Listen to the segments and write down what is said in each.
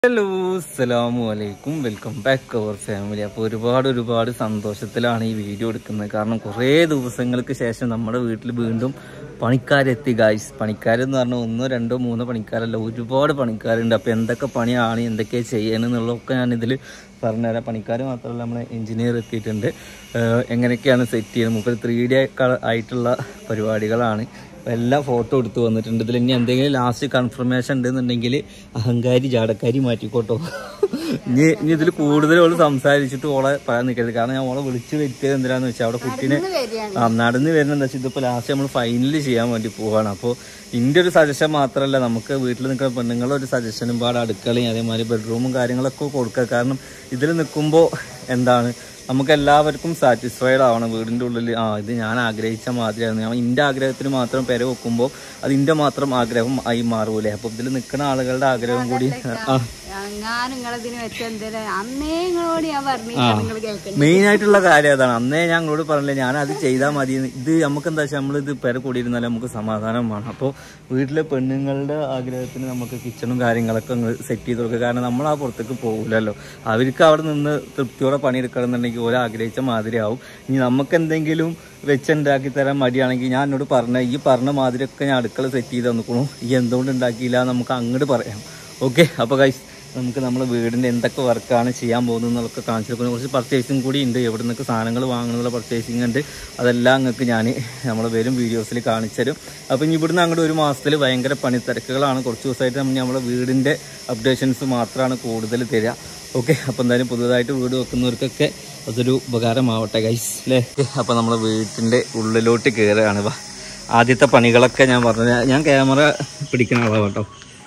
Hello അസ്സലാമു അലൈക്കും welcome back അവർ family അപ്പോൾ ഒരുപാട് ഒരുപാട് സന്തോഷത്തിലാണ് ഈ വീഡിയോ എടുക്കുന്നത് കാരണം കുറേ ദിവസങ്ങൾക്ക് ശേഷം നമ്മുടെ വീട്ടിൽ വീണ്ടും പണിക്കാരെത്തി ഗായ്സ് പണിക്കാരെന്ന് പറഞ്ഞാൽ ഒന്നോ രണ്ടോ മൂന്നോ പണിക്കാരല്ല ഒരുപാട് പണിക്കാരുണ്ട് അപ്പോൾ എന്തൊക്കെ പണിയാണ് എന്തൊക്കെ ചെയ്യണമെന്നുള്ളതൊക്കെ ഞാനിതിൽ പറഞ്ഞുതരാം പണിക്കാർ മാത്രമല്ല നമ്മളെ എഞ്ചിനീയർ എത്തിയിട്ടുണ്ട് ഏഹ് എങ്ങനെയൊക്കെയാണ് സെറ്റ് ചെയ്യുന്നത് മുപ്പത് ത്രീ ഡി ആയിട്ടുള്ള പരിപാടികളാണ് അപ്പോൾ എല്ലാം ഫോട്ടോ എടുത്ത് വന്നിട്ടുണ്ട് ഇതിൽ ഇനി എന്തെങ്കിലും ലാസ്റ്റ് കൺഫർമേഷൻ ഉണ്ടെന്നുണ്ടെങ്കിൽ അഹങ്കാരി ജാടക്കാരി മാറ്റിക്കോട്ടോ ഇനി ഇനി ഇതിൽ കൂടുതൽ ഓള് സംസാരിച്ചിട്ട് ഓളെ പറയാൻ നിൽക്കരുത് കാരണം ഞാൻ ഓളെ വിളിച്ച് വരുത്തിയത് എന്തിനാന്ന് വെച്ചാൽ അവിടെ കുട്ടീനെ ആ നടന്ന് വരുന്നത് എന്താ വെച്ചാൽ ഇതിപ്പോൾ ലാസ്റ്റ് നമ്മൾ ഫൈനൽ ചെയ്യാൻ വേണ്ടി പോവാണ് അപ്പോൾ എൻ്റെ ഒരു സജഷൻ മാത്രമല്ല നമുക്ക് വീട്ടിൽ നിൽക്കുന്ന പെണ്ണുങ്ങളുടെ ഒരു സജഷനും പാടെ അടുക്കളയും അതേമാതിരി ബെഡ്റൂമും കാര്യങ്ങളൊക്കെ കൊടുക്കുക കാരണം ഇതിൽ നിൽക്കുമ്പോൾ എന്താണ് നമുക്ക് എല്ലാവർക്കും സാറ്റിസ്ഫൈഡ് ആവണം വീടിൻ്റെ ഉള്ളിൽ ആ ഇത് ഞാൻ ആഗ്രഹിച്ച മാതിരിയായിരുന്നു ഞാൻ എൻ്റെ ആഗ്രഹത്തിന് മാത്രം പെര വെക്കുമ്പോൾ അത് എൻ്റെ മാത്രം ആഗ്രഹം ആയി മാറൂലേ അപ്പം ഇതിൽ നിൽക്കുന്ന ആളുകളുടെ ആഗ്രഹം കൂടി ആ ഞാൻ നിങ്ങളതിന് വെച്ച എന്തേലും അന്നേ നിങ്ങളോട് ഞാൻ പറഞ്ഞു നിങ്ങൾ കേൾക്കണം മെയിൻ ആയിട്ടുള്ള കാര്യം അതാണ് അന്നേ ഞാൻ നിങ്ങളോട് പറഞ്ഞില്ലേ ഞാൻ അത് ചെയ്താൽ മതി എന്ന്. ഇത് നമുക്ക് എന്താ വെച്ചാൽ നമ്മളിത് പെര കൂടിയിരുന്നാലും നമുക്ക് സമാധാനം വേണം അപ്പോൾ വീട്ടിലെ പെണ്ണുങ്ങളുടെ ആഗ്രഹത്തിന് നമുക്ക് കിച്ചണും കാര്യങ്ങളൊക്കെ സെറ്റ് ചെയ്ത് കൊടുക്കുക കാരണം നമ്മൾ ആ പുറത്തേക്ക് പോകില്ലല്ലോ അവർക്ക് അവിടെ നിന്ന് തൃപ്തിയോടെ പണിയെടുക്കണം എന്നുണ്ടെങ്കിൽ ഓരോ ആഗ്രഹിച്ച മാതിരിയാവും ഇനി നമുക്ക് എന്തെങ്കിലും വെച്ചുണ്ടാക്കി തരാൻ മടിയാണെങ്കിൽ ഞാൻ എന്നോട് പറഞ്ഞ ഈ പറഞ്ഞ മാതിരിയൊക്കെ ഞാൻ അടുക്കള സെറ്റ് ചെയ്ത് തന്നിക്കണു ഈ എന്തുകൊണ്ട് ഉണ്ടാക്കിയില്ല എന്ന് നമുക്ക് അങ്ങോട്ട് പറയാം ഓക്കെ അപ്പോൾ ഗൈസ് നമുക്ക് നമ്മുടെ വീടിൻ്റെ എന്തൊക്കെ വർക്കാണ് ചെയ്യാൻ പോകുന്നത് എന്നുള്ളതൊക്കെ കാണിച്ചു കൊടുക്കുന്നത് കുറച്ച് പർച്ചേസിങ് കൂടി ഉണ്ട് എവിടെ നിന്നൊക്കെ സാധനങ്ങൾ വാങ്ങുന്നുള്ള പർച്ചേസിങ് ഉണ്ട് അതെല്ലാം നിങ്ങൾക്ക് ഞാൻ നമ്മൾ വരും വീഡിയോസിൽ കാണിച്ചു തരും അപ്പോൾ ഇനി ഇവിടുന്ന് അങ്ങോട്ട് ഒരു മാസത്തിൽ ഭയങ്കര പണിത്തിരക്കുകളാണ് കുറച്ച് ദിവസമായിട്ട് നമ്മൾ നമ്മുടെ വീടിൻ്റെ അപ്ഡേഷൻസ് മാത്രമാണ് കൂടുതൽ തരിക ഓക്കെ അപ്പോൾ എന്തായാലും പുതുതായിട്ട് വീട് വെക്കുന്നവർക്കൊക്കെ അതൊരു ഉപകാരമാവട്ടെ ഗൈസ് അല്ലേ അപ്പോൾ നമ്മൾ വീട്ടിൻ്റെ ഉള്ളിലോട്ട് കയറുകയാണ് വാ ആദ്യത്തെ പണികളൊക്കെ ഞാൻ പറഞ്ഞു ഞാൻ ക്യാമറ പിടിക്കുന്ന ആളാണ് കേട്ടോ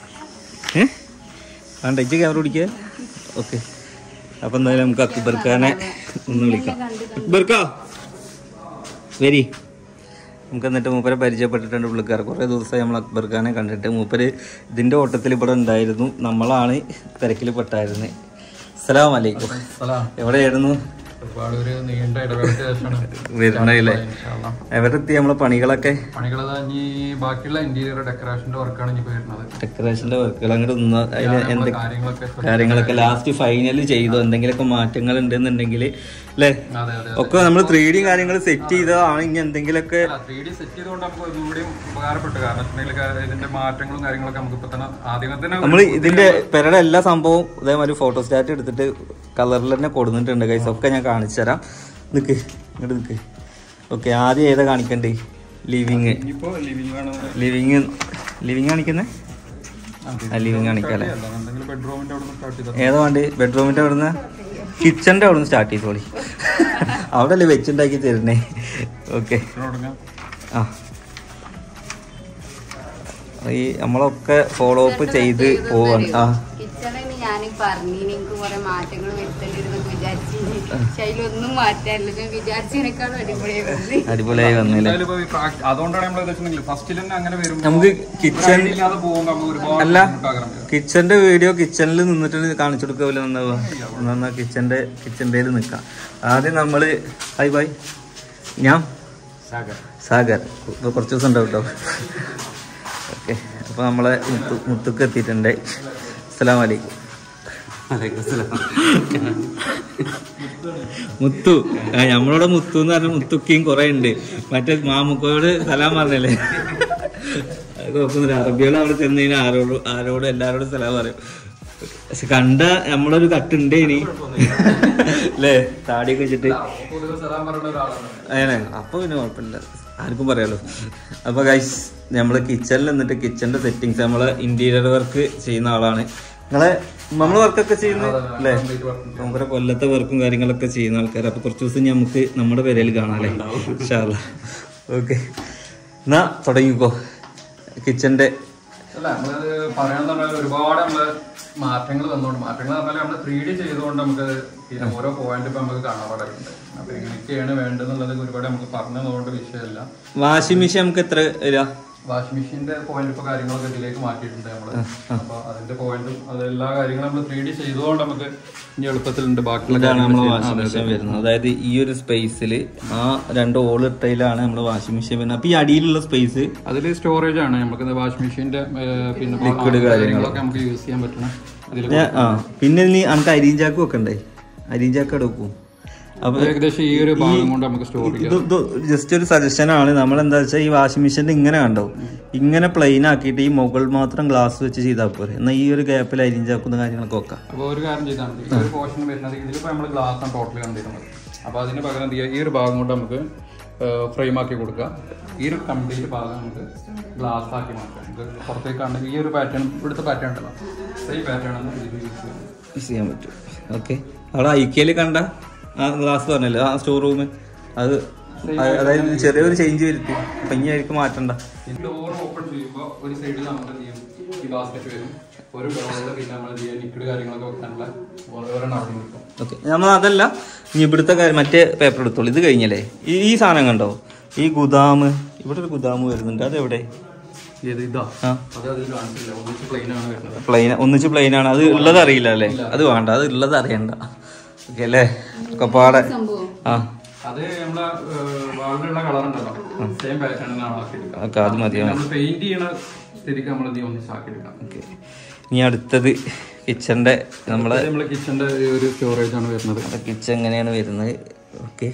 ഏഹ് വേണ്ട ഇജ്ജ് ക്യാമറ പിടിക്കുക ഓക്കെ അപ്പം എന്തായാലും നമുക്ക് അക്ബർ ഖാനെ ഒന്ന് വിളിക്കാം അക്ബർ ഖാ വരി നമുക്ക് എന്നിട്ട് മൂപ്പരെ പരിചയപ്പെട്ടിട്ടുണ്ട് പുള്ളിക്കാർ കുറേ ദിവസമായി നമ്മൾ അക്ബർ ഖാനെ കണ്ടിട്ട് മൂപ്പര് ഇതിൻ്റെ ഓട്ടത്തിൽ ഇവിടെ ഉണ്ടായിരുന്നു നമ്മളാണ് തിരക്കിൽ പെട്ടായിരുന്നത് അസ്സലാം വലൈക്കും എവിടെയായിരുന്നു ഒരുപാട് ഒരു നീണ്ട ഇടവേളയ്ക്ക് ശേഷമാണ് വരുന്നില്ലേ എവിടെ എത്തി നമ്മളെ പണികളൊക്കെ പണികൾ ഇനി ബാക്കിയുള്ള ഇന്റീരിയർ ഡെക്കറേഷന്റെ വർക്കാണ് ഇനി വരുന്നത് ഡെക്കറേഷൻ്റെ വർക്കുകൾ അങ്ങോട്ട് ഒന്ന് അതിന് എന്ത് കാര്യങ്ങളൊക്കെ കാര്യങ്ങളൊക്കെ ലാസ്റ്റ് ഫൈനൽ ചെയ്തോ എന്തെങ്കിലുമൊക്കെ മാറ്റങ്ങൾ ഉണ്ടെന്നുണ്ടെങ്കിൽ അല്ലേ അതെ അതെ ഒക്കെ നമ്മൾ ത്രീ ഡി കാര്യങ്ങൾ സെറ്റ് ചെയ്തതാണ് ഇനി എന്തെങ്കിലുമൊക്കെ ത്രീ ഡി സെറ്റ് ചെയ്തുകൊണ്ട് നമുക്ക് ഒന്നുകൂടിയും ഉപകാരപ്പെട്ടു കാരണം വെച്ചിട്ടുണ്ടെങ്കിൽ ഇതിന്റെ മാറ്റങ്ങളും കാര്യങ്ങളൊക്കെ നമുക്ക് ഇപ്പൊ തന്നെ ആദ്യം തന്നെ നമ്മൾ ഇതിന്റെ പെരയുടെ എല്ലാ സംഭവവും ഇതേമാതിരി ഫോട്ടോസ്റ്റാറ്റ് എടുത്തിട്ട് കളറിൽ തന്നെ കൊടുത്തിട്ടുണ്ട് കൈസ് ഒക്കെ ഞാൻ കാണിച്ചു തരാം നിക്ക് ഇങ്ങോട്ട് നിക്ക് ഓക്കെ ആദ്യം ഏതാ കാണിക്കണ്ടേ ലിവിങ് ഇനിയിപ്പോ ലിവിംഗ് വേണം ലിവിങ് ലിവിങ് കാണിക്കുന്നേ ആ ലിവിങ് കാണിക്കാല്ലേ എന്തെങ്കിലും ബെഡ്റൂമിന്റെ അവിടെ നിന്ന് സ്റ്റാർട്ട് ചെയ്തത് ഏതാ വേണ്ടി ബെഡ്റൂമിന്റെ അവിടുന്ന് കിച്ചന്റെ അവിടുന്ന് സ്റ്റാർട്ട് ചെയ്തോളി അവിടെ അല്ലേ വെച്ചുണ്ടാക്കി തരുന്നേ ഓക്കെ തുടങ്ങാം ആ ഈ നമ്മളൊക്കെ ഫോളോ അപ്പ് ചെയ്ത് പോവാണ് ആ കിച്ചണിന് ഞാൻ പറഞ്ഞു എനിക്ക് കുറെ മാറ്റങ്ങൾ വരുത്തേണ്ടിരുന്നൊക്കെ വിചാരിച്ചു പക്ഷെ അതിലൊന്നും മാറ്റാനില്ല ഞാൻ വിചാരിച്ചതിനേക്കാളും അടിപൊളിയായി വന്നു അടിപൊളിയായി വന്നില്ലേ എന്തായാലും ഇപ്പൊ ഈ പ്രാക്- അതുകൊണ്ടാണ് നമ്മൾ വെച്ചിട്ടുണ്ടെങ്കിൽ ഫസ്റ്റിൽ തന്നെ അങ്ങനെ വരുമ്പോൾ നമുക്ക് കിച്ചൺ ഇല്ലാതെ പോകുമ്പോൾ നമുക്ക് ഒരുപാട് അല്ല ബുദ്ധിമുട്ടാകാൻ വരും. കിച്ചന്റെ വീഡിയോ കിച്ചണിൽ നിന്നിട്ട് കാണിച്ചു കൊടുക്കാവില്ല നന്നാവുക എന്നാ കിച്ചന്റെ കിച്ചന്റെ നിൽക്കാം ആദ്യം നമ്മള് ഹായ് ബായ് ഞാൻ സാഗർ ഇപ്പൊ കുറച്ച് ദിവസം ഉണ്ടാവും കേട്ടോ ഓക്കെ അപ്പൊ നമ്മളെ മുത്തു മുത്തുക്ക് എത്തിയിട്ടുണ്ട് അസ്സലാം വലൈക്കും മുത്തു ആ, നമ്മളോട് മുത്തു എന്ന് പറഞ്ഞ മുത്തുക്കിയും കുറെ ഉണ്ട് മറ്റേ മാമുക്കോയോട് സലാം പറഞ്ഞല്ലേ അത് കുഴപ്പമൊന്നുമില്ല അറബികൾ അവിടെ ചെന്ന് കഴിഞ്ഞാൽ ആരോടും ആരോടും എല്ലാരോടും സലാം പറയും പക്ഷെ കണ്ട നമ്മളൊരു കട്ടുണ്ട് ഇനി അല്ലേ താടിയൊക്കെ വെച്ചിട്ട് പൊതുവെ സലാം പറയുന്ന ഒരാളാണ് അങ്ങനെ അപ്പൊ പിന്നെ കുഴപ്പമില്ല ആർക്കും പറയാലോ അപ്പൊ ഗൈസ് നമ്മള് കിച്ചണിൽ നിന്നിട്ട് കിച്ചണിന്റെ സെറ്റിങ്സ് നമ്മള് ഇന്റീരിയർ വർക്ക് ചെയ്യുന്ന ആളാണ് നിങ്ങളെ നമ്മള് വർക്കൊക്കെ ചെയ്യുന്ന അല്ലേ നമ്മുടെ കൊല്ലത്തെ വർക്കും കാര്യങ്ങളൊക്കെ ചെയ്യുന്ന ആൾക്കാർ അപ്പൊ കുറച്ച് ദിവസം നമുക്ക് നമ്മുടെ പെരയിൽ കാണാല്ലേ ഓക്കെ എന്നാ തുടങ്ങിക്കോ കിച്ചന്റെ അല്ല നമ്മളത് പറയാന്ന് പറഞ്ഞാൽ ഒരുപാട് നമ്മള് മാറ്റങ്ങൾ വന്നോണ്ട് മാറ്റങ്ങൾ പറഞ്ഞാൽ നമ്മള് ത്രീ ഡി ചെയ്തുകൊണ്ട് നമുക്ക് പിന്നെ ഓരോ പോയിന്റ് ഇപ്പൊ നമുക്ക് കാണാറുണ്ട് അപ്പൊ എങ്ങനെയൊക്കെയാണ് വേണ്ടതെന്നുള്ളത് ഒരുപാട് നമുക്ക് പറഞ്ഞു തന്നുകൊണ്ട് വിഷയമല്ല വാഷിംഗ് മെഷീൻ നമുക്ക് എത്ര വരിക വാഷിംഗ് മെഷീന്റെ പോയിന്റ് ഇപ്പൊ കാര്യങ്ങളൊക്കെ ഇതിലേക്ക് മാറ്റിയിട്ടുണ്ട് നമ്മള് അപ്പൊ അതിന്റെ പോയിന്റും അതെല്ലാ കാര്യങ്ങളും നമ്മൾ ത്രീ ഡി ചെയ്തുകൊണ്ട് നമുക്ക് ഇനി എളുപ്പത്തിലുണ്ട് ബാക്കിയുള്ള ഇതാണ് നമ്മൾ കാര്യങ്ങൾ വാഷിംഗ് മെഷീൻ വരുന്നത് അതായത് ഈ ഒരു സ്പേസിൽ ആ രണ്ട് ഓൾ ഇട്ടയിലാണ് നമ്മൾ വാഷിംഗ് മെഷീൻ വരുന്നത് അപ്പൊ ഈ അടിയിലുള്ള സ്പേസ് അതിൽ സ്റ്റോറേജ് ആണ് നമുക്ക് വാഷിംഗ് മെഷീന്റെ പിന്നെ Liquid കാര്യങ്ങൾ. കാര്യങ്ങളൊക്കെ നമുക്ക് യൂസ് ചെയ്യാൻ പറ്റണം ഇതിൽ ഞാൻ ആ പിന്നെ നീ അനക്ക് അരിഞ്ചാക്ക് വെക്കണ്ടേ അരിഞ്ചാക്ക് അവിടെ വെക്കും അപ്പൊ ഏകദേശം ഈ ഒരു ഭാഗം കൊണ്ട് നമുക്ക് സ്റ്റോർ ചെയ്യാം ഇത് ജസ്റ്റ് ഒരു സജഷൻ ആണ് നമ്മൾ എന്താ വെച്ചാൽ ഈ വാഷിംഗ് മെഷീൻ്റെ ഇങ്ങനെ കണ്ടോ ഇങ്ങനെ പ്ലെയിൻ ആക്കിയിട്ട് ഈ മുകൾ മാത്രം ഗ്ലാസ് വെച്ച് ചെയ്താൽ പോരെ എന്നാൽ ഈ ഒരു ഗ്യാപ്പിൽ അരിഞ്ചാക്കുന്ന കാര്യങ്ങളൊക്കെ വെക്കാം അപ്പോൾ ഒരു കാര്യം ചെയ്താൽ മതി ഈ ഒരു പോർഷൻ വരുന്നത് ഇതിലിപ്പോൾ നമ്മൾ ഗ്ലാസ് ആണ് ടോട്ടൽ കണ്ടിരുന്നത് അപ്പോൾ അതിന് പകരം എന്ത് ചെയ്യുക ഈ ഒരു ഭാഗം കൊണ്ട് നമുക്ക് ഫ്രെയിം ആക്കി കൊടുക്കുക ഈ ഒരു കംപ്ലീറ്റ് ഭാഗം നമുക്ക് ഗ്ലാസ് ആക്കി മാറ്റാം ഇത് പുറത്തേക്ക് കണ്ട് ഈ ഒരു പാറ്റേൺ ഇവിടുത്തെ പാറ്റേൺ ഉണ്ടല്ലോ സെയിം പാറ്റേൺ ആണ് ഇതിൽ യൂസ് ചെയ്യുന്നത് യൂസ് ചെയ്യാൻ പറ്റും ഓക്കെ അവിടെ ഐക്യയിൽ കണ്ട ആ ഗ്ലാസ് പറഞ്ഞല്ലോ ആ സ്റ്റോർ റൂം അത് അത് അതായത് ചെറിയൊരു ചേഞ്ച് വരുത്തി അപ്പം ഇനി ആയിരിക്കും മാറ്റണ്ട ഈ ഡോർ ഓപ്പൺ ചെയ്യുമ്പോൾ ഒരു സൈഡിൽ നമുക്ക് എന്ത് ചെയ്യും ഈ ബാസ്ക്കറ്റ് വരും ഒരു ഡോറിൽ പിന്നെ നമ്മൾ എന്ത് ചെയ്യുക ലിക്വിഡ് കാര്യങ്ങളൊക്കെ വെക്കാനുള്ള ഓരോരെണ്ണം അവിടെ കിട്ടും ഓക്കെ നമ്മൾ അതല്ല ഇനി ഇവിടുത്തെ കാര്യം മറ്റേ പേപ്പർ എടുത്തോളൂ ഇത് കഴിഞ്ഞല്ലേ ഈ ഈ സാധനം കണ്ടോ ഈ ഗുദാമ് ഇവിടെ ഒരു ഗുദാമ് വരുന്നുണ്ട് അതെവിടെ ഏത് ഇതാ ആ അത് അതിൽ കാണിച്ചില്ല ഒന്നിച്ച് പ്ലെയിൻ ആണ് വരുന്നത് പ്ലെയിൻ ഒന്നിച്ച് പ്ലെയിൻ ആണ് അത് ഉള്ളത് അറിയില്ല അല്ലേ അത് വേണ്ട അത് ഉള്ളത് അറിയണ്ട ഓക്കെ അല്ലേ ഒക്കെ പാടെ സംഭവം ആ അത് നമ്മളെ വാളിലുള്ള കളർ ഉണ്ടല്ലോ സെയിം പാറ്റേണിനാണ് ആക്കിയെടുക്കുക ഓക്കെ അത് മതിയോ നമ്മൾ പെയിന്റ് ചെയ്യണ സ്ഥിതിക്ക് നമ്മൾ ഇത് ഒന്നിച്ച് ആക്കിയെടുക്കാം ഓക്കെ ഇനി അടുത്തത് കിച്ചൻ്റെ നമ്മളെ അത് നമ്മളെ കിച്ചന്റെ ഒരു സ്റ്റോറേജ് ആണ് വരുന്നത് കിച്ചൺ എങ്ങനെയാണ് വരുന്നത് ഓക്കെ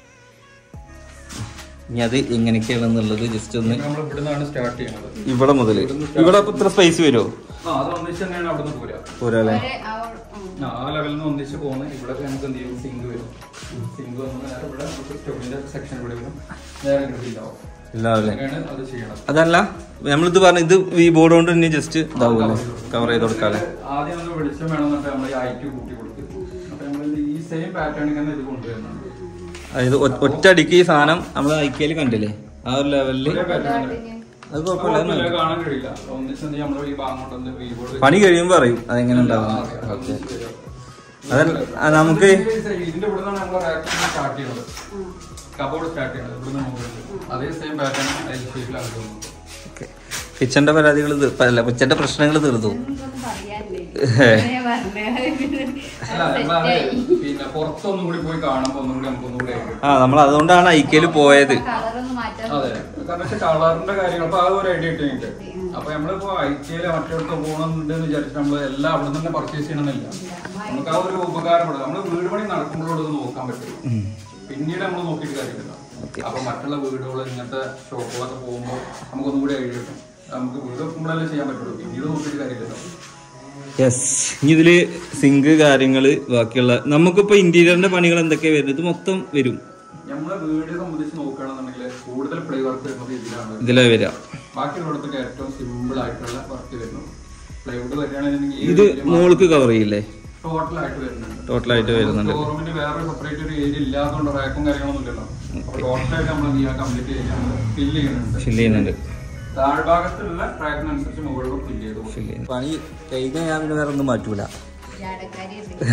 ഇനി അത് എങ്ങനെയൊക്കെയാണെന്നുള്ളത് ജസ്റ്റ് ഒന്ന് നമ്മൾ ഇവിടെ നിന്നാണ് സ്റ്റാർട്ട് ചെയ്യണത് ഇവിടെ മുതൽ ഇവിടെ ഇപ്പൊ ഇത്ര സ്പേസ് വരുമോ ആ അത് ഒന്നിച്ച് തന്നെയാണ് അവിടെ നിന്ന് പോരാ പോരല്ലേ ഒരു ആ ഉം. ആ, ആ ലെവലിൽ നിന്ന് ഒന്നിച്ച് പോകുന്നത് ഇവിടെ നമുക്ക് എന്ത് ചെയ്യും സിങ്ക് വരും സിങ്ക് വന്ന് നേരെ ഇവിടെ നമുക്ക് സ്റ്റോവിന്റെ സെക്ഷൻ ഇവിടെ വരും നേരെ ഗ്രില്ലാവും ഇല്ലാവല്ലേ അങ്ങനെയാണ് അത് ചെയ്യണത് അതല്ല നമ്മളിത് പറഞ്ഞു ഇത് ഈ ബോർഡ് കൊണ്ട് തന്നെ ജസ്റ്റ് ഇതാവുമല്ലോ കവർ ചെയ്ത് കൊടുക്കാല്ലേ ആദ്യം ഒന്ന് വെളിച്ചം വേണമെന്നിട്ട് നമ്മൾ ഈ ഐറ്റ് കൂട്ടി കൊടുക്കും അപ്പൊ നമ്മൾ ഈ സെയിം പാറ്റേണിൽ തന്നെ ഇത് കൊണ്ടുവരുന്നുണ്ട് അതായത് ഒ- ഒറ്റയടിക്ക് ഈ സാധനം നമ്മൾ ഐക്യയിൽ കണ്ടില്ലേ ആ ഒരു ലെവലില് ഒരേ പാറ്റേൺ അത് കുഴപ്പമില്ല അത് മതി. കാണാൻ കഴിയില്ല ഒന്നിച്ച് നമ്മൾ ഈ ഭാഗം കൊണ്ടൊന്ന് വീബോർഡ് പണി കഴിയുമ്പോ അറിയും അതെങ്ങനെ ഉണ്ടാവും അതല്ല ആ, നമുക്ക് ഇതിന്റെ ഇവിടെ നിന്നാണ് നമ്മൾ സ്റ്റാർട്ട് ചെയ്യുന്നത് കബോർഡ് സ്റ്റാർട്ട് ചെയ്യുന്നത് ഇവിടെ നിന്ന് അതേ സെയിം പാറ്റേൺ അതിൽ ഷേപ്പിലാക്കി വന്നത് കിച്ചന്റെ പരാതികൾ അല്ല കിച്ചന്റെ പ്രശ്നങ്ങൾ തീർന്നു ഇതൊന്നും പറയാനില്ലേ ഇങ്ങനെ പറഞ്ഞേ. അല്ല നമ്മളത് പിന്നെ പുറത്തൊന്നും കൂടി പോയി കാണുമ്പോൾ ഒന്നും കൂടി നമുക്കൊന്നും കൂടി ആയിട്ട് ആ നമ്മൾ അതുകൊണ്ടാണ് ഐക്യയിൽ പോയത് കളറൊന്നും മാറ്റാൻ അതെ കാരണം വെച്ചാൽ കളറിന്റെ കാര്യങ്ങൾ അപ്പൊ ആ ഒരു ഐഡിയ കിട്ടിയിട്ട് അപ്പൊ നമ്മളിപ്പോ ഐറ്റിയില് മറ്റിടത്ത് പോകണമെന്നുണ്ടെന്ന് വിചാരിച്ചിട്ട് നമ്മൾ എല്ലാം അവിടെ നിന്ന് തന്നെ പർച്ചേസ് ചെയ്യണമെന്നില്ല നമുക്ക് ആ ഒരു ഉപകാരപ്പെടും നമ്മൾ വീട് പണി നടക്കുമ്പോഴും ഇത് നോക്കാൻ പറ്റും പിന്നീട് നമ്മൾ നോക്കിയിട്ട് കാര്യമില്ല അപ്പൊ മറ്റുള്ള വീടുകൾ ഇങ്ങനത്തെ ഷോപ്പുകളൊക്കെ പോകുമ്പോൾ നമുക്കൊന്നും കൂടി ഐഡിയ കിട്ടും നമുക്ക് വീട് വെക്കുമ്പോഴല്ലേ ചെയ്യാൻ പറ്റുള്ളൂ പിന്നീട് നോക്കിയിട്ട് കാര്യമില്ലല്ലോ യെസ് ഇനി ഇതില് സിങ്ക് കാര്യങ്ങള് ബാക്കിയുള്ള നമുക്കിപ്പോ ഇന്റീരിയറിന്റെ പണികൾ എന്തൊക്കെയാ വരുന്നത് ഇത് മൊത്തം വരും നമ്മളെ വീട് സംബന്ധിച്ച് നോക്കുകയാണെന്നുണ്ടെങ്കിൽ കൂടുതൽ പ്ലേ വർക്ക് വരുന്നത് ഇതിലാണ് ഇതിലാ വരിക ബാക്കിയുള്ളിടത്തൊക്കെ ഏറ്റവും സിമ്പിൾ ആയിട്ടുള്ള വർക്ക് വരുന്നത് പ്ലൈവുഡ് വരികയാണെന്നുണ്ടെങ്കിൽ ഇത് മോൾക്ക് കവർ ചെയ്യില്ലേ ടോട്ടൽ ആയിട്ട് വരുന്നുണ്ട് ടോട്ടലായിട്ട് വരുന്നുണ്ട് ഷോറൂമിന് വേറെ സെപ്പറേറ്റ് ഒരു ഏരിയ ഇല്ലാത്തതുകൊണ്ട് റാക്കും കാര്യങ്ങളൊന്നും ഇല്ലല്ലോ അപ്പൊ ടോട്ടലായിട്ട് നമ്മൾ എന്ത് ചെയ്യാൻ കംപ്ലീറ്റ് ചെയ്യുന്നുണ്ട് ഫില്ല് ചെയ്യുന്നുണ്ട് ഫില്ല് ചെയ്യുന്നുണ്ട് താഴ്ഭാഗത്തുള്ള ട്രാക്കിനനുസരിച്ച് മുകളിൽ ഫില്ല് ചെയ്ത് കൊടുക്കും ഫില്ല് ചെയ്യുന്നു പണി കഴിഞ്ഞാൽ ഞാൻ പിന്നെ വേറെ ഒന്നും മാറ്റൂല ജാടക്കാരിയുണ്ട്.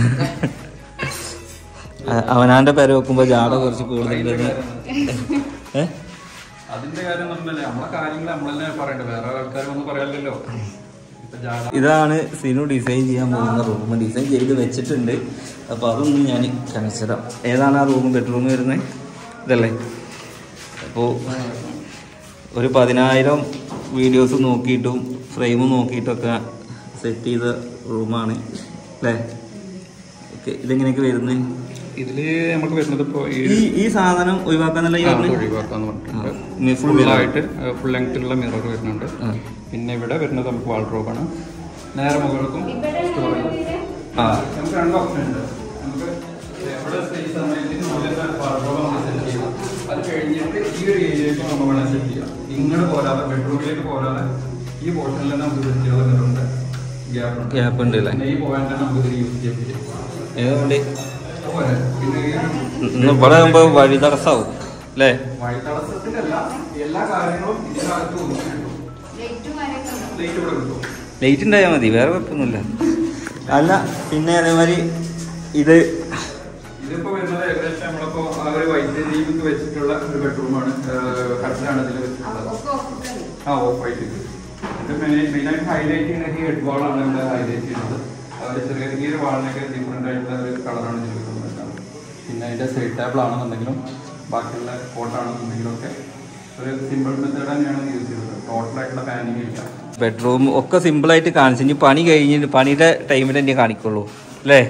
അ- അവനാന്റെ പേര വെക്കുമ്പോ ജാട കുറച്ച് കൂടുതലുണ്ടെന്ന് ഏ അതിന്റെ കാര്യം എന്ന് പറഞ്ഞാൽ നമ്മളെ കാര്യങ്ങൾ നമ്മളല്ലേ പറയണ്ടേ വേറെ ആൾക്കാരൊന്നും പറയാനില്ലല്ലോ ഇപ്പൊ ജാട ഇതാണ് സിനു ഡിസൈൻ ചെയ്യാൻ പോകുന്ന റൂം ഡിസൈൻ ചെയ്ത് വെച്ചിട്ടുണ്ട് അപ്പോൾ അതൊന്നും ഞാൻ കാണിച്ചു തരാം ഏതാണ് ആ റൂം ബെഡ്റൂം വരുന്നത് ഇതല്ലേ അപ്പോൾ ഒരു പതിനായിരം വീഡിയോസ് നോക്കിയിട്ടും ഫ്രെയിം നോക്കിയിട്ടൊക്കെ സെറ്റ് ചെയ്ത റൂമാണ് അല്ലേ ഓക്കെ ഇതെങ്ങനെയൊക്കെ വരുന്നത് ഇതില് നമുക്ക് വരുന്നത് ഇപ്പോ ഈ ഈ ഈ സാധനം ഒഴിവാക്കാന്നല്ല ഈ പറഞ്ഞത്? ഒഴിവാക്കാന്ന് പറഞ്ഞിട്ടുണ്ട് ഇനി full mirror. ഫുള്ളായിട്ട് ഫുൾ ലെങ്ത്തിലുള്ള മിറർ വരുന്നുണ്ട് ആ. പിന്നെ ഇവിടെ വരുന്നത് നമുക്ക് വാൾഡ്രോബാണ് നേരെ മുകൾക്കും സ്റ്റോറേജ് ആ നമുക്ക് രണ്ട് ഓപ്ഷൻ ഉണ്ട് നമുക്ക് എവിടെ സ്പേസ് സമയത്തിന് മുകളിലത്തെ വാൾഡ്രോബ് നമ്മൾ സെറ്റ് ചെയ്യാം അത് കഴിഞ്ഞിട്ട് ഈ ഒരു ഏരിയയിലേക്ക് നമ്മൾ വേണം സെറ്റ് ചെയ്യാം ഇങ്ങോട്ട് പോരാതെ ബെഡ്റൂമിലേക്ക് പോരാതെ ഈ പോർഷനിൽ തന്നെ നമുക്ക് സെറ്റ് ചെയ്ത് തന്നിട്ടുണ്ട് ഗ്യാപ്പ് ഉണ്ട് ഗ്യാപ്പ് ഉണ്ട് അല്ലേ പിന്നെ ഈ പോയിന്റ് നമുക്ക് ഇതിൽ യൂസ് ചെയ്യാൻ പറ്റും ഏതുകൊണ്ട് പോരെ പിന്നെ ഈ ഇന്ന് ഇവിടെ ആകുമ്പോൾ വഴി തടസ്സമാവും അല്ലേ വഴി തടസ്സത്തിലല്ല എല്ലാ കാര്യങ്ങളും ഇതിനകത്ത് ഒതുക്കിയിട്ടു ലൈറ്റും മരമൊക്കെ ഉണ്ടോ? ലൈറ്റ് ഇവിടെ കിട്ടും ലൈറ്റ് ഉണ്ടായാൽ മതി വേറെ കുഴപ്പമൊന്നുമില്ല അല്ല പിന്നെ അതേമാതിരി ഇത് ഇതിപ്പോ വരുന്നത് ഏകദേശം നമ്മളിപ്പോ ആ ഒരു വൈദ്യുതിക്ക് വെച്ചിട്ടുള്ള ഒരു ബെഡ്റൂമാണ് കട്ടിലാണ് ഇതിൽ വെച്ചിട്ടുള്ളത് ഒക്കെ ഒപ്പിട്ടുണ്ട്. ആ ഓഫ് വൈറ്റ് ഇത് മെയിനായിട്ട് ഹൈലൈറ്റ് ചെയ്യുന്നത് ഈ ഹെഡ് വാളാണ് ഇവിടെ ഹൈലൈറ്റ് ചെയ്യുന്നത് അതുപോലെ ചെറിയ ഈ ഒരു വാളിനൊക്കെ ഡിഫറെന്റ് ആയിട്ടുള്ള ഒരു കളറാണ് ഇതിൽ വരുന്നത് പിന്നെ അതിന്റെ സൈഡ് ടേബിൾ ആണെന്നുണ്ടെങ്കിലും ബാക്കിയുള്ള കോട്ടാണെന്നുണ്ടെങ്കിലും ഒക്കെ ഒരു സിമ്പിൾ മെത്തേഡ് തന്നെയാണ് യൂസ് ചെയ്തത് ടോട്ടൽ ആയിട്ടുള്ള പാനിങ് ഇല്ല ബെഡ്റൂം ഒക്കെ സിമ്പിളായിട്ട് കാണിച്ചു ഇനി പണി കഴിഞ്ഞ് പണിയുടെ ടൈമിൽ തന്നെ കാണിക്കുള്ളൂ അല്ലേ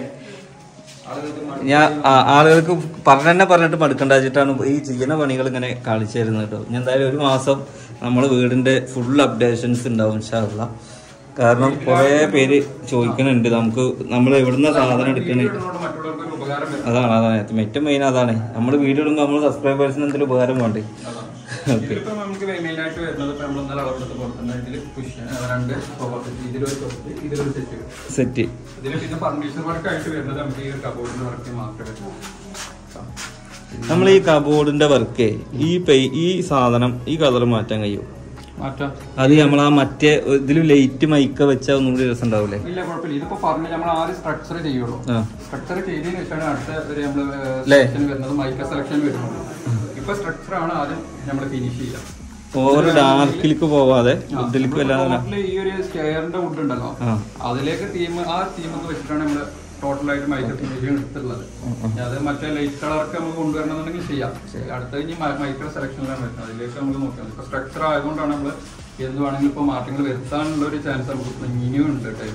ഞാൻ ആ- ആളുകൾക്ക് പറഞ്ഞെന്നെ പറഞ്ഞിട്ട് മടുക്കണ്ട വെച്ചിട്ടാണ് ഈ ചെയ്യുന്ന പണികൾ ഇങ്ങനെ കാണിച്ചു തരുന്നത് കേട്ടോ ഞാൻ എന്തായാലും ഒരു മാസം നമ്മൾ വീടിന്റെ ഫുൾ അപ്ഡേഷൻസ് ഉണ്ടാവും ഇൻഷാല്ല കാരണം കുറേ പേര് ചോദിക്കണുണ്ട് നമുക്ക് നമ്മൾ എവിടുന്ന സാധനം എടുക്കണേ ഇടുന്നതുകൊണ്ട് മറ്റുള്ളവർക്ക് ഒരു ഉപകാരം വരും അതാണ് അതാണ് ഏറ്റവും മെയിൻ അതാണ് നമ്മൾ വീഡിയോ ഇടുമ്പോൾ നമ്മൾ സബ്സ്ക്രൈബേഴ്സിന് എന്തെങ്കിലും ഉപകാരം വേണ്ടേ ഇതിലിപ്പോ നമുക്ക് മെയിൻ ആയിട്ട് വരുന്നത് ഇപ്പൊ നമ്മൾ ഇന്നലെ അളവെടുത്ത് പുറത്തുനിന്ന് ഇതിൽ കുഷൻ രണ്ട് സോഫ സെറ്റ് ഇതിലൊരു സെറ്റ് ഇതിലൊരു സെറ്റ് സെറ്റ് ഇതിൽ പിന്നെ ഫർണിച്ചർ വർക്ക് ആയിട്ട് വരുന്നത് നമുക്ക് ഈ കബോർഡിന്റെ വർക്ക് മാത്രമേ വരുന്നുള്ളൂ നമ്മൾ ഈ കബോർഡിന്റെ വർക്ക് ഈ പൈ ഈ സാധനം ഈ കളർ മാറ്റാൻ കഴിയും മാറ്റാം അത് നമ്മൾ ആ മറ്റേ ഇതിൽ ലൈറ്റ് മൈക്ക വെച്ചാൽ ഒന്നും കൂടി രസം ഉണ്ടാവില്ലേ ഇല്ല കുഴപ്പമില്ല ഇതിപ്പോ പറഞ്ഞു നമ്മൾ ആദ്യം സ്ട്രക്ചർ ചെയ്യുള്ളൂ ആ സ്ട്രക്ചർ ചെയ്തതിനു ശേഷമാണ് അടുത്ത ഒരു നമ്മൾ ല്ലേ? സെലക്ഷൻ വരുന്നത് മൈക്ക സെലക്ഷൻ വരുന്നത് ഇപ്പൊ സ്ട്രക്ചർ ആണ് ആദ്യം നമ്മൾ ഫിനിഷ് ചെയ്യുക ഓവർ ഡാർക്കിലേക്ക് പോവാതെ വുഡിലേക്ക് വല്ലാതെ ടോട്ടല് ഈ ഒരു സ്റ്റെയറിന്റെ വുഡ് ഉണ്ടല്ലോ ആ. അതിലേക്ക് തീം ആ തീം ഒക്കെ വെച്ചിട്ടാണ് നമ്മള് ടോട്ടലായിട്ട് മൈക്ക ഫിനിഷിങ് എടുത്തുള്ളത് അത് മറ്റേ ലൈറ്റ് കളർക്ക് നമുക്ക് കൊണ്ടുവരണമെന്നുണ്ടെങ്കിൽ ചെയ്യാം അടുത്ത കഴിഞ്ഞ് മൈക്രോ സെലക്ഷനിലാണ് വരുന്നത് അതിലേക്ക് നമുക്ക് നോക്കാം ഇപ്പൊ സ്ട്രക്ചർ ആയതുകൊണ്ടാണ് നമ്മൾ എന്ത് വേണമെങ്കിലും ഇപ്പൊ മാറ്റങ്ങൾ വരുത്താനുള്ള ഒരു ചാൻസ് നമുക്ക് ഇപ്പൊ ഇനിയും ഉണ്ട് ടൈം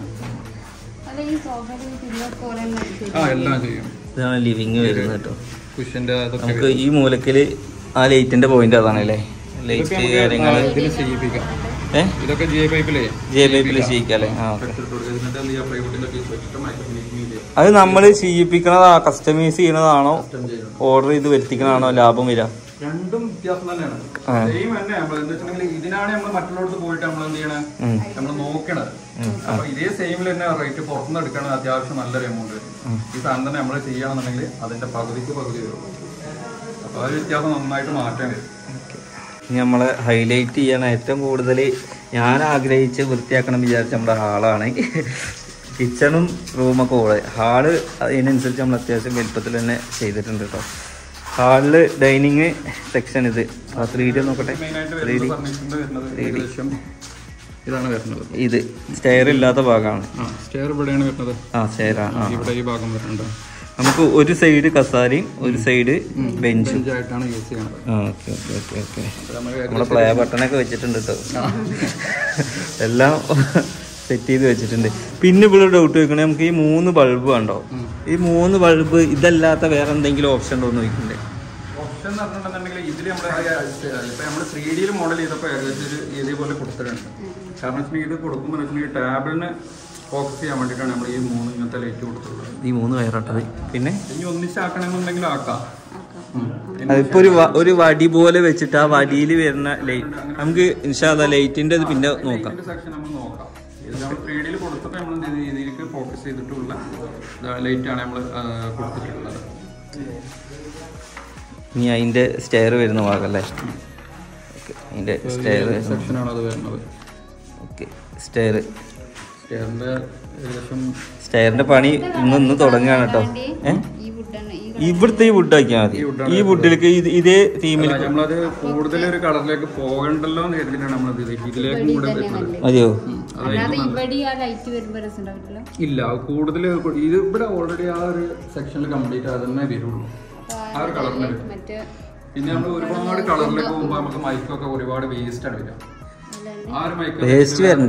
അല്ല ഈ സോഫയിൽ പിള്ളേർക്ക് കുറെ ആ എല്ലാം ചെയ്യും ഇതാണ് ലിവിങ് വരുന്നത് കേട്ടോ കുഷ്യന്റെ അതൊക്കെ നമുക്ക് ഈ മൂലക്കില് ആ ലൈറ്റിന്റെ പോയിന്റ് അതാണ് അല്ലേ ഇതൊക്കെ ലൈറ്റ് നമുക്ക് കാര്യങ്ങള് ആ, ഇതില് ചെയ്യിപ്പിക്കാം ഏഹ് ഇതൊക്കെ ജി ഐ പൈപ്പിലേ ജെ പൈപ്പിൽ ചെയ്യിക്കല്ലേ ആ ഓക്കെ എന്നിട്ട് എന്ത് ചെയ്യാം പ്ലൈവുഡിന്റെ പീസ് വെച്ചിട്ട് മൈക്രോ ഫിനിഷിംഗ് ചെയ്യാം അത് നമ്മൾ ചെയ്യിപ്പിക്കണതാ കസ്റ്റമൈസ് ചെയ്യണതാണോ കസ്റ്റം ചെയ്യണം ഓർഡർ ചെയ്ത് വരുത്തിക്കണതാണോ ലാഭം വരിക രണ്ടും വ്യത്യാസം തന്നെയാണ് ആ. സെയിം തന്നെ നമ്മൾ എന്താ വെച്ചിട്ടുണ്ടെങ്കിൽ ഇതിനാണ് നമ്മൾ മറ്റുള്ളവർക്ക് പോയിട്ട് നമ്മൾ എന്ത് ചെയ്യണേ ഉം. നമ്മൾ നോക്കണത് അപ്പൊ ഇതേ സെയിമിൽ തന്നെ റേറ്റ് പുറത്തുനിന്ന് എടുക്കണത് അത്യാവശ്യം നല്ലൊരു എമൗണ്ട് വരും ഈ സാധനം തന്നെ നമ്മൾ ചെയ്യണമെന്നുണ്ടെങ്കിൽ അതിന്റെ പകുതിക്ക് പകുതി വരും അപ്പൊ ആ ഒരു വ്യത്യാസം നന്നായിട്ട് മാറ്റാൻ വരും ഇനി നമ്മളെ ഹൈലൈറ്റ് ചെയ്യാൻ ഏറ്റവും കൂടുതൽ ഞാൻ ആഗ്രഹിച്ച് വൃത്തിയാക്കണം വിചാരിച്ച നമ്മുടെ ഹാളാണ് കിച്ചണും റൂമൊക്കെ കൂടെ ഹാള് അതിനനുസരിച്ച് നമ്മൾ അത്യാവശ്യം വലുപ്പത്തിൽ തന്നെ ചെയ്തിട്ടുണ്ട് കേട്ടോ ഹാളില് ഡൈനിങ് സെക്ഷൻ ഇത് ആ ത്രീ ഡി നോക്കട്ടെ മെയിനായിട്ട് ത്രീ ഡി വരുന്നത് ഫർണിച്ചറിന്റെ വരുന്നത് ഏകദേശം ഇതാണ് വരുന്നത് ഇത് സ്റ്റെയർ ഇല്ലാത്ത ഭാഗമാണ് ആ സ്റ്റെയർ ഇവിടെയാണ് വരുന്നത് ആ സ്റ്റെയറാണ് ആ ഇവിടെ ഈ ഭാഗം വരുന്നുണ്ട് നമുക്ക് ഒരു സൈഡ് കസാരയും ഒരു സൈഡ് ബെഞ്ചും ആയിട്ടാണ് യൂസ് ചെയ്യണത് ആ ഓക്കെ ഓക്കെ ഓക്കെ ഓക്കെ അപ്പൊ നമ്മൾ നമ്മളെ പ്ലേ ബട്ടണൊക്കെ വെച്ചിട്ടുണ്ട് കേട്ടോ എല്ലാം സെറ്റ് ചെയ്ത് വെച്ചിട്ടുണ്ട് പിന്നെ ഇവിടെ ഡൗട്ട് ചോദിക്കണേ നമുക്ക് ഈ മൂന്ന് ബൾബ് കണ്ടോ ഈ മൂന്ന് ബൾബ് ഇതല്ലാത്ത വേറെ എന്തെങ്കിലും ഓപ്ഷൻ ഉണ്ടോ എന്ന് ചോദിക്കണ്ടേ ഓപ്ഷൻ എന്ന് പറഞ്ഞിട്ടുണ്ടെങ്കിൽ ഇതിൽ നമ്മൾ ഇപ്പൊ നമ്മൾ ത്രീ ഡിയിൽ മോഡൽ ചെയ്തപ്പോൾ ഏകദേശം ഒരു ഇതേപോലെ കൊടുത്തിട്ടുണ്ട് കാരണം വെച്ചിട്ടുണ്ടെങ്കിൽ ഇത് കൊടുക്കുമ്പോൾ വെച്ചിട്ടുണ്ടെങ്കിൽ ടാബിളിന് ഫോക്കസ് ചെയ്യാൻ വേണ്ടിയിട്ടാണ് നമ്മൾ ഈ മൂന്ന് ഇങ്ങനത്തെ ലൈറ്റ് കൊടുത്തിട്ടുള്ളത് ഈ മൂന്ന് വയറാട്ടത് പിന്നെ ഇനി ഒന്നിച്ചാക്കണമെന്നുണ്ടെങ്കിൽ ആക്കാം ഉം. അതിപ്പോ ഒരു വ- ഒരു വടി പോലെ വെച്ചിട്ട് ആ വടിയിൽ വരുന്ന ലൈറ്റ് നമുക്ക് ഇൻഷാല്ല ലൈറ്റിന്റെ ഇത് പിന്നെ നോക്കാം ഇതിന്റെ സെക്ഷൻ നമ്മൾ നോക്കാം ഇത് നമ്മൾ ത്രീ ഡിയിൽ കൊടുത്തപ്പോൾ നമ്മൾ എന്ത് ചെയ്തു? ഇതിലേക്ക് ഫോക്കസ് ചെയ്തിട്ടുള്ള ലൈറ്റ് ആണ് നമ്മൾ കൊടുത്തിട്ടുള്ളത് ഇനി അതിന്റെ സ്റ്റെയർ വരുന്ന ഭാഗമല്ലേ ഓക്കെ അതിന്റെ സ്റ്റെയർ സെക്ഷനാണ് അത് വരുന്നത് ഓക്കെ സ്റ്റെയർ സ്റ്റെയറിന്റെ ഏകദേശം സ്റ്റെയറിന്റെ പണി ഇന്ന് ഇന്ന് തുടങ്ങുകയാണ് കേട്ടോ ഏഹ് ഈ വുഡാണ് ഈ ഇവിടുത്തെ ഈ വുഡ് ആക്കിയാൽ മതി ഈ വുഡിലേക്ക് ഇത് ഇതേ തീമിൽ അല്ല, നമ്മളത് കൂടുതൽ ഒരു കളറിലേക്ക് പോകണ്ടല്ലോ എന്ന് കരുതിയിട്ടാണ് നമ്മളത് ഇത് ഇതിലേക്കും കൂടെ വരുന്നത് മതിയോ അല്ലാതെ ഇവിടെ ആ ലൈറ്റ് വരുമ്പോ രസം ഉണ്ടാവില്ലല്ലോ ഇല്ല കൂടുതൽ ഇത് ഇവിടെ ഓൾറെഡി ആ ഒരു സെക്ഷനിൽ കംപ്ലീറ്റ് അതന്നെ വരുള്ളൂ ആ ഒരു കളറിന് വരും മറ്റേ പിന്നെ നമ്മൾ ഒരുപാട് കളറിലേക്ക് പോകുമ്പോൾ നമുക്ക് മൈക്കൊക്കെ ഒരുപാട് വേസ്റ്റ് ആണ് വരിക ആ ഒരു മൈക്ക് വേസ്റ്റ് വരണ്ട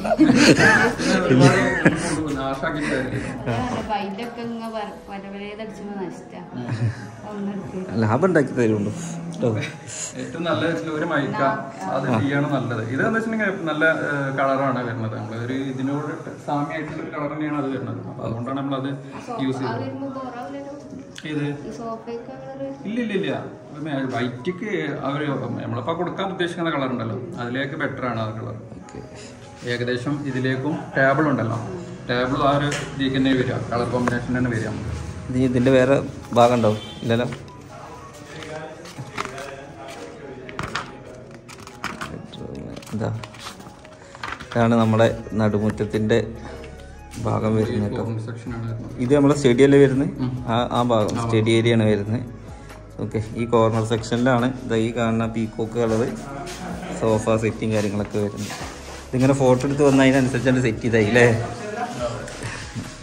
നാശാക്കിട്ടായിരിക്കും പൈലൊക്കെ ഇങ്ങനെ പല പലതടിച്ചുമ്പോ നഷ്ട ഒന്നെടുത്ത് ലാഭം ഉണ്ടാക്കി തരുള്ളൂ കേട്ടോ ഏറ്റവും നല്ല വെച്ചിട്ടുള്ള ഒരു മൈക്ക അത് ചെയ്യാണ് നല്ലത് ഇത് എന്ന് വെച്ചിട്ടുണ്ടെങ്കിൽ നല്ല കളറാണ് വരുന്നത് നമ്മൾ ഒരു ഇതിനോട് സാമ്യമായിട്ടുള്ള ഒരു കളർ തന്നെയാണ് അത് വരുന്നത് അപ്പൊ അതുകൊണ്ടാണ് നമ്മൾ അത് യൂസ് ചെയ്യുന്നത് വരുമ്പോ ബോറാവില്ലല്ലോ ഇത് ഈ സോഫയൊക്കെ കളറ് ഇല്ല ഇല്ല ഇല്ല വൈറ്റിക്ക് അവർ നമ്മളിപ്പോൾ കൊടുക്കാൻ ഉദ്ദേശിക്കുന്ന കളർ ഉണ്ടല്ലോ അതിലേക്ക് ബെറ്റർ ആണ് ആ കളർ ഏകദേശം ഇതിലേക്കും ടേബിൾ ഉണ്ടല്ലോ ടേബിൾ ആ ഒരു ഇതിലേക്ക് തന്നെ വരിക കളർ കോമ്പിനേഷൻ തന്നെ വരിക നമുക്ക് ഇത് ഇതിന്റെ വേറെ ഭാഗം ഉണ്ടാവും ഇല്ലല്ലോ ഇതാ ഇതാണ് നമ്മുടെ നടുമുറ്റത്തിന്റെ ഭാഗം വരുന്നത് കേട്ടോ സെക്ഷനാണ് വരുന്നത് ഇത് നമ്മളെ സ്റ്റഡി അല്ലേ വരുന്നത് ആ ആ ഭാഗം സ്റ്റഡി ഏരിയ ആണ് വരുന്നത് ഓക്കെ ഈ കോർണർ സെക്ഷനിലാണ് ഇതാ ഈ കാണുന്ന പീക്കോക്ക് കളറ് സോഫ സെറ്റിങ് കാര്യങ്ങളൊക്കെ വരുന്നത് ഇതിങ്ങനെ ഫോട്ടോ എടുത്ത് വന്ന അതിനനുസരിച്ചാണ് സെറ്റ് ചെയ്തായി അല്ലേ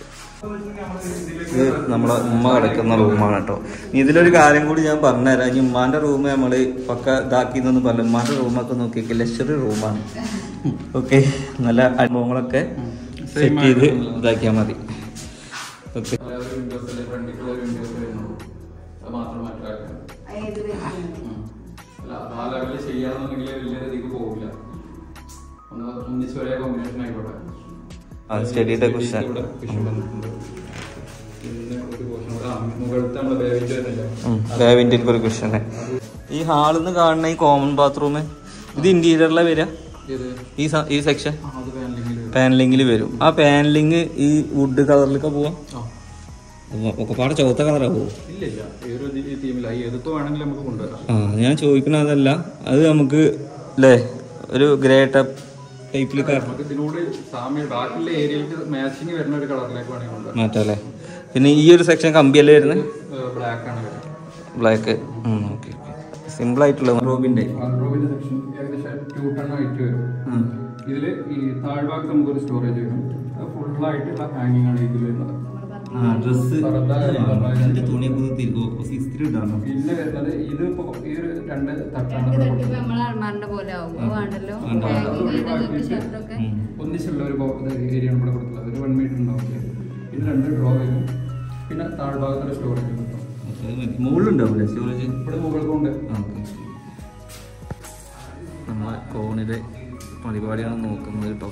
ഇത് നമ്മളെ ഉമ്മ കിടക്കുന്ന റൂമാണ് കേട്ടോ ഇനി ഇതിലൊരു കാര്യം കൂടി ഞാൻ പറഞ്ഞുതരാം ഇനി ഉമ്മാന്റെ റൂം നമ്മള് പക്ക ഇതാക്കി എന്നൊന്നും പറഞ്ഞു ഉമ്മാന്റെ റൂമൊക്കെ നോക്കിയൊക്കെ ലക്ഷറി റൂമാണ് ഓക്കെ നല്ല അനുഭവങ്ങളൊക്കെ സെറ്റ് ചെയ്ത് ഇതാക്കിയാൽ മതി ഓക്കെ വിൻഡോസ് ഫ്രണ്ടിക്കുള്ള വിൻഡോസ് വരുന്നുള്ളൂ അത് മാത്രം മനസ്സിലാക്കണം ഏത് വരുന്നത്? അല്ല ആ ലെവലിൽ ചെയ്യാന്നുണ്ടെങ്കിൽ വലിയ രീതിക്ക് പോകില്ല ഒന്ന് ഒന്നിച്ച് ഒരേ കോമ്പിനേഷൻ ആയിക്കോട്ടെ അത് സ്റ്റഡിയുടെ ക്വസ്റ്റ്യൻ ഇവിടെ cushion വന്നിട്ടുണ്ട്. പിന്നെ ഒരു portion കൂടെ, ആ, മുകളിലത്തെ നമ്മളെ ബേബിന്റെ വരുന്നില്ലേ ലാവിൻ്റെ ഒരു ക്വസ്റ്റ്യൻ ഈ ഹാളിൽ നിന്ന് കാണുന്ന ഈ കോമൺ ബാത്റൂം ഇത് ഇന്റീരിയറിലെ വരിക ഇത് ഈ സ- ഈ സെക്ഷൻ ആ, അത് പാനലിംഗിൽ പാനലിങ്ങിൽ വരും ആ പാനലിങ് ഈ വുഡ് കളറിലൊക്കെ പോവാം ആ ഒക്കെ പാടെ ചുവത്ത കളറാ പോവും ഇല്ല ഇല്ല ഏതൊരു തീമില്ല ഏതൊക്കെ വേണമെങ്കിലും നമുക്ക് കൊണ്ടുവരാം ആ ഞാൻ ചോദിക്കണ അതല്ല അത് നമുക്ക് അല്ലേ ഒരു ഗ്രേ ടൈപ്പ് ടൈപ്പിൽ നമുക്ക് ഇതിനോട് സാമ്യം ബാക്കിയുള്ള ഏരിയയിലേക്ക് മാച്ചിങ് വരുന്ന ഒരു കളറിലേക്ക് വേണമെങ്കിൽ കൊണ്ടുവരാം മാറ്റാം അല്ലേ പിന്നെ ഈ ഒരു സെക്ഷൻ കമ്പിയല്ലേ വരുന്നത് ബ്ലാക്ക് ആണ് വരുന്നത് ബ്ലാക്ക് ഓക്കെ സിമ്പിൾ ആയിട്ടുള്ള റോബിന്റെ വാർഡ്രോബിന്റെ സെക്ഷൻ ഏകദേശം ടു ടൺ ആയിട്ട് വരും ഇതില് ഈ താഴ്ഭാഗത്ത് നമുക്കൊരു സ്റ്റോറേജ് വരും ഫുൾ ആയിട്ടുള്ള ഹാങ്ങിങ് ആണ് ഇതിൽ വരുന്നത് ഡ്രസ് പർദ്ദ, തുണിയൊക്കെ ഇസ്തിരി ഇടാണോ പിന്നെ വരുന്നത് ഇത് ഇപ്പോ ഈ ഒരു രണ്ട് തട്ടാണ് ഇത് നമ്മൾ തട്ടിപ്പ് നമ്മളെ അൾമാറിന്റെ പോലെ ആവും അത് വേണ്ടല്ലോ വേണ്ട. ഹാങ്ങിങ് ചെയ്തതൊക്കെ ഷർട്ടൊക്കെ ഒന്നിച്ചുള്ള ഒരു ഏരിയ ആണ് ഇവിടെ കൊടുത്തുള്ളത് ഒരു വൺ മീറ്റർ ഉണ്ടാവില്ല പിന്നെ രണ്ട് ഡ്രോ വരും പിന്നെ താഴ്ഭാഗത്തൊരു സ്റ്റോറേജ് കിട്ടും മുകളിലുണ്ടാവില്ലേ സ്റ്റോറേജ് ഇവിടെ മുകൾക്കുണ്ട് നമ്മളെ കോണിലെ പരിപാടിയാണ് നോക്കുന്നത് കേട്ടോ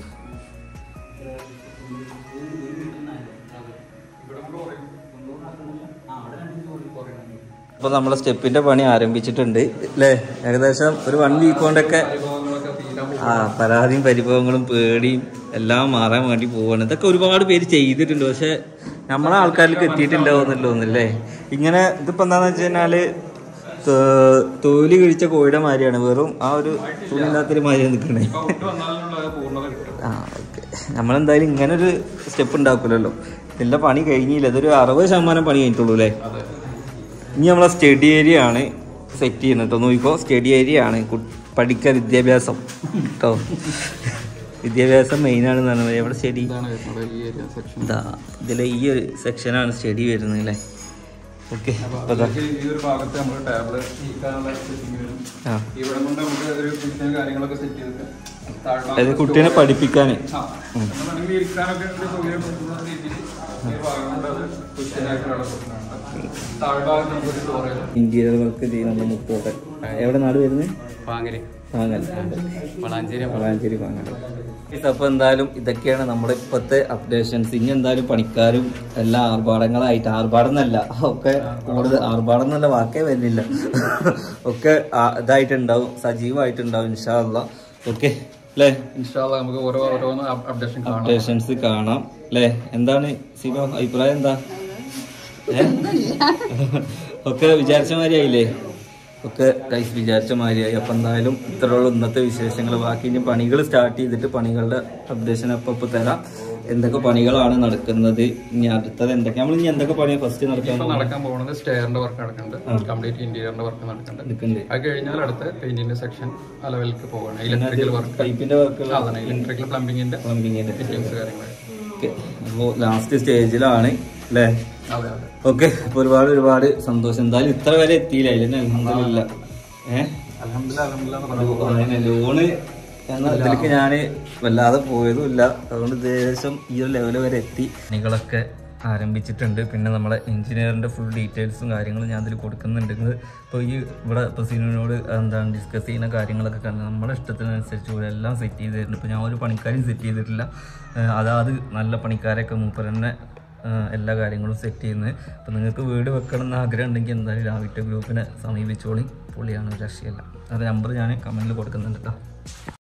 അപ്പൊ നമ്മളെ സ്റ്റെപ്പിന്റെ പണി ആരംഭിച്ചിട്ടുണ്ട് അല്ലേ ഏകദേശം ഒരു വൺ വീക്ക് കൊണ്ടൊക്കെ വിഭവങ്ങളൊക്കെ തീരാൻ ആ പരാതിയും പരിഭവങ്ങളും പേടിയും എല്ലാം മാറാൻ വേണ്ടി പോവാണ് ഇതൊക്കെ ഒരുപാട് പേര് ചെയ്തിട്ടുണ്ട് പക്ഷെ നമ്മളെ ആൾക്കാരിലേക്ക് എത്തിയിട്ടുണ്ടാവുന്നല്ലോ ഒന്നല്ലേ ഇങ്ങനെ ഇതിപ്പോ എന്താന്ന് വെച്ച് കഴിഞ്ഞാല് തോ- തോലി കഴിച്ച കോഴിയുടെ മാതിരിയാണ് വെറും ആ ഒരു തുണിയില്ലാത്തൊരു മാതിരി നിൽക്കണേ ഇപ്പൊ ഔട്ട് വന്നാലുള്ള പൂർണ്ണത കിട്ടും ആ ഓക്കെ നമ്മളെന്തായാലും ഇങ്ങനെ ഒരു സ്റ്റെപ്പ് ഉണ്ടാക്കൂലല്ലോ ഇതിന്റെ പണി കഴിഞ്ഞില്ല ഇതൊരു അറുപത് ശതമാനം പണി കഴിഞ്ഞിട്ടുള്ളൂ അല്ലേ അതെ ഇനി നമ്മളെ സ്റ്റഡി ഏരിയ ആണ് സെറ്റ് ചെയ്യുന്നത് കേട്ടോ നോക്കിക്കോ സ്റ്റഡി ഏരിയ ആണ് കു- പഠിക്ക വിദ്യാഭ്യാസം കേട്ടോ വിദ്യാഭ്യാസം മെയിൻ ആണെന്ന് പറഞ്ഞത് എവിടെ സ്റ്റഡി ഇതാണ് വരുന്നത് ഈ ഏരിയ സെക്ഷൻ ഇതാ ഇതിലെ ഈ ഒരു സെക്ഷനാണ് സ്റ്റഡി വരുന്നത് അല്ലേ ഓക്കെ അപ്പൊ അപ്പോൾ ഇതാ അതിലേക്ക് ഈ ഒരു ഭാഗത്ത് നമ്മൾ ടേബിള് ഇരിക്കാനുള്ള സെറ്റിംഗ് വരും ആ ഇവിടെ കൊണ്ട് നമുക്ക് ഒരു കിച്ചൺ കാര്യങ്ങളൊക്കെ സെറ്റ് ചെയ്തിട്ട് താഴ്ഭാഗത്ത് അതായത് കുട്ടീനെ പഠിപ്പിക്കാൻ ആ, നമ്മളാണെങ്കിൽ ഇരിക്കാനൊക്കെ ഒരു സൗകര്യം കൊടുക്കുന്ന രീതിയിൽ ഈ ഭാഗം കൊണ്ട് അത് കിച്ചനായിട്ട് അവിടെ കൊടുക്കുന്നുണ്ട് താഴ്ഭാഗത്ത് നമുക്കൊരു സ്റ്റോറേജ് ഇന്റീരിയർ വർക്ക് ചെയ്യുന്നുണ്ട് മുത്തോട്ടെ എവിടെ നാട് വരുന്നത് പാങ്ങരി പാങ്ങൽ വളാഞ്ചേരി വളാഞ്ചേരി പാങ്ങൽ അപ്പൊ എന്തായാലും ഇതൊക്കെയാണ് നമ്മുടെ ഇപ്പോഴത്തെ അപ്ഡേഷൻസ് ഇനി എന്തായാലും പണിക്കാരും എല്ലാം ആർഭാടങ്ങളായിട്ട് ആർഭാടം എന്നല്ല ഒക്കെ കൂടുതൽ ആർഭാടം എന്നുള്ള വാക്കേ വരുന്നില്ല ഒക്കെ ആ- ഇതായിട്ടുണ്ടാവും സജീവമായിട്ടുണ്ടാവും ഇൻഷാല്ല ഓക്കെ അല്ലേ ഇൻഷാല്ല നമുക്ക് ഓരോ ഓരോന്ന് അപ്ഡേഷൻ കാണാം അപ്ഡേഷൻസ് കാണാം അല്ലേ എന്താണ് സിബ അഭിപ്രായം എന്താ ഏ? ഒക്കെ വിചാരിച്ച മാതിരി ആയില്ലേ ഒക്കെ കൈസ് വിചാരിച്ച മാതിരിയായി അപ്പൊ എന്തായാലും ഇത്രയുള്ള ഇന്നത്തെ വിശേഷങ്ങൾ ബാക്കി ഇനി പണികൾ സ്റ്റാർട്ട് ചെയ്തിട്ട് പണികളുടെ അപ്ഡേഷൻ അപ്പൊ ഇപ്പൊ തരാം എന്തൊക്കെ പണികളാണ് നടക്കുന്നത് ഇനി അടുത്തത് എന്തൊക്കെ നമ്മൾ ഇനി എന്തൊക്കെ പണിയാണ് ഫസ്റ്റ് നടക്കാൻ ഇപ്പൊ നടക്കാൻ പോകുന്നത് സ്റ്റെയറിന്റെ വർക്ക് നടക്കുന്നുണ്ട് കംപ്ലീറ്റ് ഇന്റീരിയറിന്റെ വർക്ക് നടക്കുന്നുണ്ട് എടുക്കുന്നുണ്ട് അത് കഴിഞ്ഞാൽ അടുത്ത പെയിന്റിന്റെ സെക്ഷൻ ആ ലെവലിലേക്ക് പോകണം ഇലക്ട്രിക്കൽ വർക്ക് പൈപ്പിന്റെ വർക്കുകൾ അതാണ് ഇലക്ട്രിക്കൽ പ്ലംബിങ്ങിന്റെ പ്ലംബിങ്ങിന്റെ ഫിറ്റിംഗ്സ് കാര്യങ്ങൾ ഓക്കെ അപ്പോൾ ലാസ്റ്റ് സ്റ്റേജിലാണ് അല്ലേ അതെ അതെ ഓക്കെ അപ്പൊ ഒരുപാട് ഒരുപാട് സന്തോഷം എന്തായാലും ഇത്ര വരെ എത്തിയില്ല അതിൽ അലഹമില്ല ഏഹ് അലഹമില്ല അലഹമില്ല ലോണ് എന്ന ഇതിലേക്ക് ഞാന് വല്ലാതെ പോയതുമില്ല അതുകൊണ്ട് ഏകദേശം ഈ ഒരു ലെവൽ വരെ എത്തി പണികളൊക്കെ ആരംഭിച്ചിട്ടുണ്ട് പിന്നെ നമ്മളെ എഞ്ചിനീയറിന്റെ ഫുൾ ഡീറ്റെയിൽസും കാര്യങ്ങളും ഞാൻ ഇതിൽ കൊടുക്കുന്നുണ്ട് ഇപ്പോൾ ഈ ഇവിടെ ഇപ്പോൾ സിനുവിനോട് എന്താണ് ഡിസ്കസ് ചെയ്യുന്ന കാര്യങ്ങളൊക്കെ കണ്ട് നമ്മുടെ ഇഷ്ടത്തിനനുസരിച്ച് ഇവിടെ എല്ലാം സെറ്റ് ചെയ്ത് തരുന്നുണ്ട് ഇപ്പോൾ ഞാൻ ഒരു പണിക്കാരും സെറ്റ് ചെയ്തിട്ടില്ല ഏഹ് അതാത് നല്ല പണിക്കാരെയൊക്കെ മൂപ്പർ തന്നെ ആഹ് എല്ലാ കാര്യങ്ങളും സെറ്റ് ചെയ്യുന്നത് അപ്പോൾ നിങ്ങൾക്ക് വീട് വെക്കണം എന്ന് ആഗ്രഹം ഉണ്ടെങ്കിൽ എന്തായാലും രാവിലെ ഗ്രൂപ്പിനെ സമീപിച്ചോളി പുള്ളിയാണ് ഒരു രക്ഷയല്ല അത് നമ്പർ ഞാൻ കമൻറ്റിൽ കൊടുക്കുന്നുണ്ട് കേട്ടോ